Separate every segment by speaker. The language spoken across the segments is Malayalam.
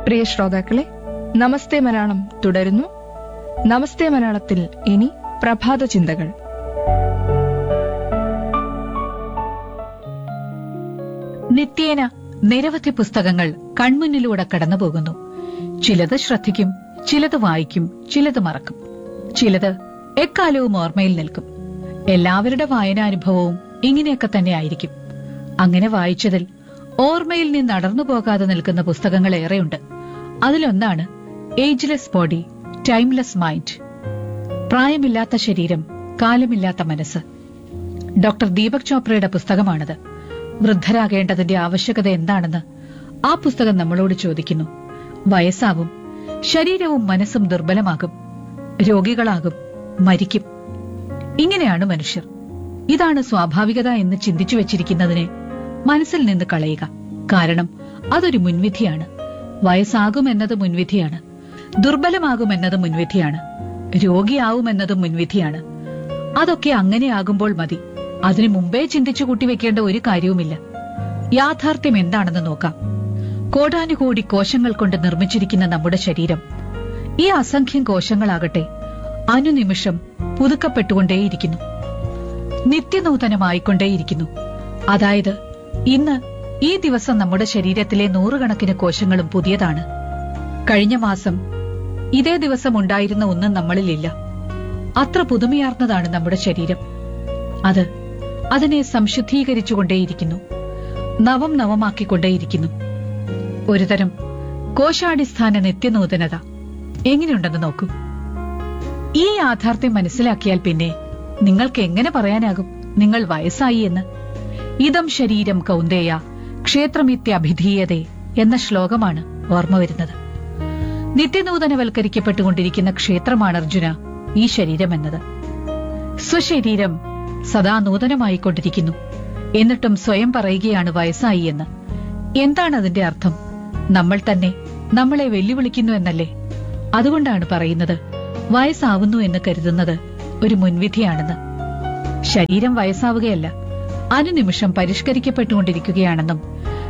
Speaker 1: പ്രിയ ശ്രോതാക്കളെ നമസ്തേ മലയാളം തുടരുന്നു നമസ്തേ മലയാളത്തിൽ ഇനി പ്രഭാത ചിന്തകൾ
Speaker 2: നിത്യേന നിരവധി പുസ്തകങ്ങൾ കൺമുന്നിലൂടെ കടന്നുപോകുന്നു ചിലത് ശ്രദ്ധിക്കും ചിലത് വായിക്കും ചിലത് മറക്കും ചിലത് എക്കാലവും ഓർമ്മയിൽ നിൽക്കും എല്ലാവരുടെ വായനാനുഭവവും ഇങ്ങനെയൊക്കെ തന്നെ ആയിരിക്കും അങ്ങനെ വായിച്ചതിൽ ഓർമ്മയിൽ നിന്ന് അടർന്നു പോകാതെ നിൽക്കുന്ന പുസ്തകങ്ങൾ ഏറെയുണ്ട് അതിലൊന്നാണ് ഏജ്ലെസ് ബോഡി ടൈംലെസ് മൈൻഡ് പ്രായമില്ലാത്ത ശരീരം കാലമില്ലാത്ത മനസ്സ് ഡോക്ടർ ദീപക് ചോപ്രയുടെ പുസ്തകമാണത് വൃദ്ധരാകേണ്ടതിന്റെ ആവശ്യകത എന്താണെന്ന് ആ പുസ്തകം നമ്മളോട് ചോദിക്കുന്നു വയസ്സാവും ശരീരവും മനസ്സും ദുർബലമാകും രോഗികളാകും മരിക്കും ഇങ്ങനെയാണ് മനുഷ്യർ ഇതാണ് സ്വാഭാവികത എന്ന് ചിന്തിച്ചു വെച്ചിരിക്കുന്നതിനെ മനസ്സിൽ നിന്ന് കളയുക കാരണം അതൊരു മുൻവിധിയാണ് വയസ്സാകുമെന്നത് മുൻവിധിയാണ് ദുർബലമാകുമെന്നത് മുൻവിധിയാണ് രോഗിയാവുമെന്നത് മുൻവിധിയാണ് അതൊക്കെ അങ്ങനെയാകുമ്പോൾ മതി അതിനു മുമ്പേ ചിന്തിച്ചു കൂട്ടിവെക്കേണ്ട ഒരു കാര്യവുമില്ല യാഥാർത്ഥ്യം എന്താണെന്ന് നോക്കാം കോടാനുകോടി കോശങ്ങൾ കൊണ്ട് നിർമ്മിച്ചിരിക്കുന്ന നമ്മുടെ ശരീരം ഈ അസംഖ്യം കോശങ്ങളാകട്ടെ അനുനിമിഷം പുതുക്കപ്പെട്ടുകൊണ്ടേയിരിക്കുന്നു നിത്യനൂതനമായിക്കൊണ്ടേയിരിക്കുന്നു അതായത് ഇന്ന് ഈ ദിവസം നമ്മുടെ ശരീരത്തിലെ നൂറുകണക്കിന് കോശങ്ങളും പുതിയതാണ് കഴിഞ്ഞ മാസം ഇതേ ദിവസം ഉണ്ടായിരുന്ന ഒന്നും നമ്മളിലില്ല അത്ര പുതുമയാർന്നതാണ് നമ്മുടെ ശരീരം അത് അതിനെ സംശുദ്ധീകരിച്ചുകൊണ്ടേയിരിക്കുന്നു നവം നവമാക്കിക്കൊണ്ടേയിരിക്കുന്നു ഒരുതരം കോശാടിസ്ഥാന നിത്യനൂതനത എങ്ങനെയുണ്ടെന്ന് നോക്കൂ ഈ യാഥാർത്ഥ്യം മനസ്സിലാക്കിയാൽ പിന്നെ നിങ്ങൾക്ക് എങ്ങനെ പറയാനാകും നിങ്ങൾ വയസ്സായി എന്ന് ഇതം ശരീരം കൗന്ദേയ ക്ഷേത്രമിത്യഭിധീയതേ എന്ന ശ്ലോകമാണ് ഓർമ്മ വരുന്നത് നിത്യനൂതനവൽക്കരിക്കപ്പെട്ടുകൊണ്ടിരിക്കുന്ന ക്ഷേത്രമാണ് അർജുന ഈ ശരീരം എന്നത് സ്വശരീരം സദാ നൂതനമായിക്കൊണ്ടിരിക്കുന്നു എന്നിട്ടും സ്വയം പറയുകയാണ് വയസ്സായി എന്ന് എന്താണ് അതിന്റെ അർത്ഥം നമ്മൾ തന്നെ നമ്മളെ വെല്ലുവിളിക്കുന്നു എന്നല്ലേ അതുകൊണ്ടാണ് പറയുന്നത് വയസ്സാവുന്നു എന്ന് കരുതുന്നത് ഒരു മുൻവിധിയാണെന്ന് ശരീരം വയസ്സാവുകയല്ല അനുനിമിഷം പരിഷ്കരിക്കപ്പെട്ടുകൊണ്ടിരിക്കുകയാണെന്നും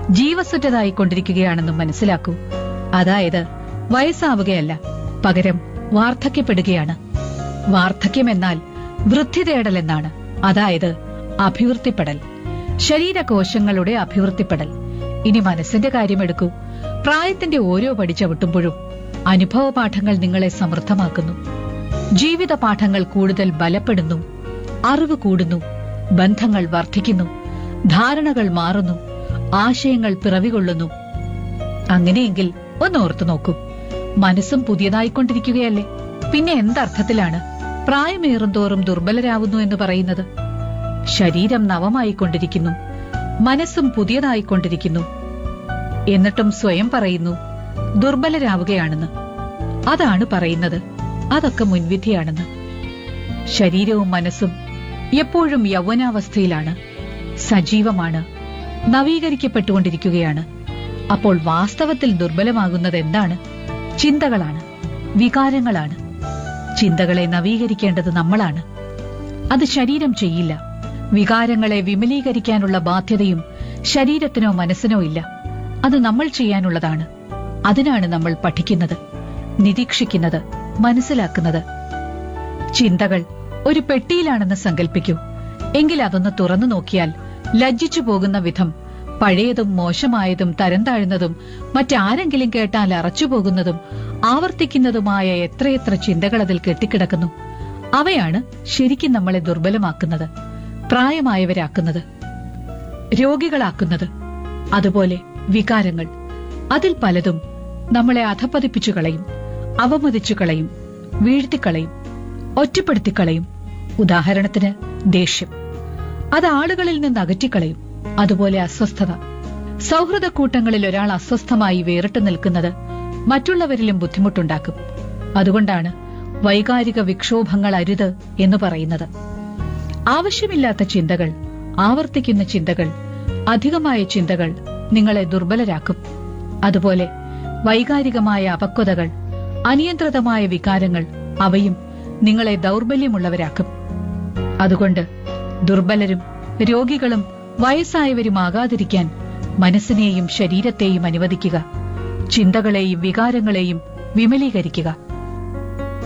Speaker 2: ജീവസുറ്റതായിക്കൊണ്ടിരിക്കുകയാണെന്നും മനസ്സിലാക്കൂ അതായത് വയസ്സാവുകയല്ല പകരം വാർദ്ധക്യപ്പെടുകയാണ് വാർദ്ധക്യമെന്നാൽ വൃദ്ധി തേടൽ എന്നാണ് അതായത് അഭിവൃദ്ധിപ്പെടൽ ശരീരകോശങ്ങളുടെ അഭിവൃദ്ധിപ്പെടൽ ഇനി മനസ്സിന്റെ കാര്യമെടുക്കൂ പ്രായത്തിന്റെ ഓരോ പടി ചവിട്ടുമ്പോഴും അനുഭവ പാഠങ്ങൾ നിങ്ങളെ സമൃദ്ധമാക്കുന്നു ജീവിത പാഠങ്ങൾ കൂടുതൽ ബലപ്പെടുന്നു അറിവ് കൂടുന്നു ബന്ധങ്ങൾ വർദ്ധിക്കുന്നു ധാരണകൾ മാറുന്നു ആശയങ്ങൾ പിറവികൊള്ളുന്നു അങ്ങനെയെങ്കിൽ ഒന്ന് ഓർത്തു നോക്കൂ മനസ്സും പുതിയതായിക്കൊണ്ടിരിക്കുകയല്ലേ പിന്നെ എന്തർത്ഥത്തിലാണ് പ്രായമേറുന്തോറും ദുർബലരാവുന്നു എന്ന് പറയുന്നത് ശരീരം നവമായിക്കൊണ്ടിരിക്കുന്നു മനസ്സും പുതിയതായിക്കൊണ്ടിരിക്കുന്നു എന്നിട്ടും സ്വയം പറയുന്നു ദുർബലരാവുകയാണെന്ന് അതാണ് പറയുന്നത് അതൊക്കെ മുൻവിധിയാണെന്ന് ശരീരവും മനസ്സും എപ്പോഴും യൗവനാവസ്ഥയിലാണ് സജീവമാണ് നവീകരിക്കപ്പെട്ടുകൊണ്ടിരിക്കുകയാണ് അപ്പോൾ വാസ്തവത്തിൽ ദുർബലമാകുന്നത് എന്താണ് ചിന്തകളാണ് വികാരങ്ങളാണ് ചിന്തകളെ നവീകരിക്കേണ്ടത് നമ്മളാണ് അത് ശരീരം ചെയ്യില്ല വികാരങ്ങളെ വിമലീകരിക്കാനുള്ള ബാധ്യതയും ശരീരത്തിനോ മനസ്സിനോ ഇല്ല അത് നമ്മൾ ചെയ്യാനുള്ളതാണ് അതിനാണ് നമ്മൾ പഠിക്കുന്നത് നിരീക്ഷിക്കുന്നത് മനസ്സിലാക്കുന്നത് ചിന്തകൾ ഒരു പെട്ടിയിലാണെന്ന് സങ്കല്പിക്കൂ എങ്കിൽ അതൊന്ന് തുറന്നു നോക്കിയാൽ ലജ്ജിച്ചു പോകുന്ന വിധം പഴയതും മോശമായതും തരം താഴ്ന്നതും മറ്റാരെങ്കിലും കേട്ടാൽ അറച്ചുപോകുന്നതും ആവർത്തിക്കുന്നതുമായ എത്രയെത്ര ചിന്തകൾ അതിൽ കെട്ടിക്കിടക്കുന്നു അവയാണ് ശരിക്കും നമ്മളെ ദുർബലമാക്കുന്നത് പ്രായമായവരാക്കുന്നത് രോഗികളാക്കുന്നത് അതുപോലെ വികാരങ്ങൾ അതിൽ പലതും നമ്മളെ അധപ്പതിപ്പിച്ചു കളയും അവമതിച്ചു കളയും വീഴ്ത്തിക്കളയും ഒറ്റപ്പെടുത്തിക്കളയും ഉദാഹരണത്തിന് ദേഷ്യം അത് ആളുകളിൽ നിന്ന് അകറ്റിക്കളയും അതുപോലെ അസ്വസ്ഥത സൗഹൃദ കൂട്ടങ്ങളിൽ ഒരാൾ അസ്വസ്ഥമായി വേറിട്ട് നിൽക്കുന്നത് മറ്റുള്ളവരിലും ബുദ്ധിമുട്ടുണ്ടാക്കും അതുകൊണ്ടാണ് വൈകാരിക വിക്ഷോഭങ്ങൾ അരുത് എന്ന് പറയുന്നത് ആവശ്യമില്ലാത്ത ചിന്തകൾ ആവർത്തിക്കുന്ന ചിന്തകൾ അധികമായ ചിന്തകൾ നിങ്ങളെ ദുർബലരാക്കും അതുപോലെ വൈകാരികമായ അപക്വതകൾ അനിയന്ത്രിതമായ വികാരങ്ങൾ അവയും നിങ്ങളെ ദൗർബല്യമുള്ളവരാക്കും അതുകൊണ്ട് ദുർബലരും രോഗികളും വയസ്സായവരുമാകാതിരിക്കാൻ മനസ്സിനെയും ശരീരത്തെയും അനുവദിക്കുക ചിന്തകളെയും വികാരങ്ങളെയും വിമലീകരിക്കുക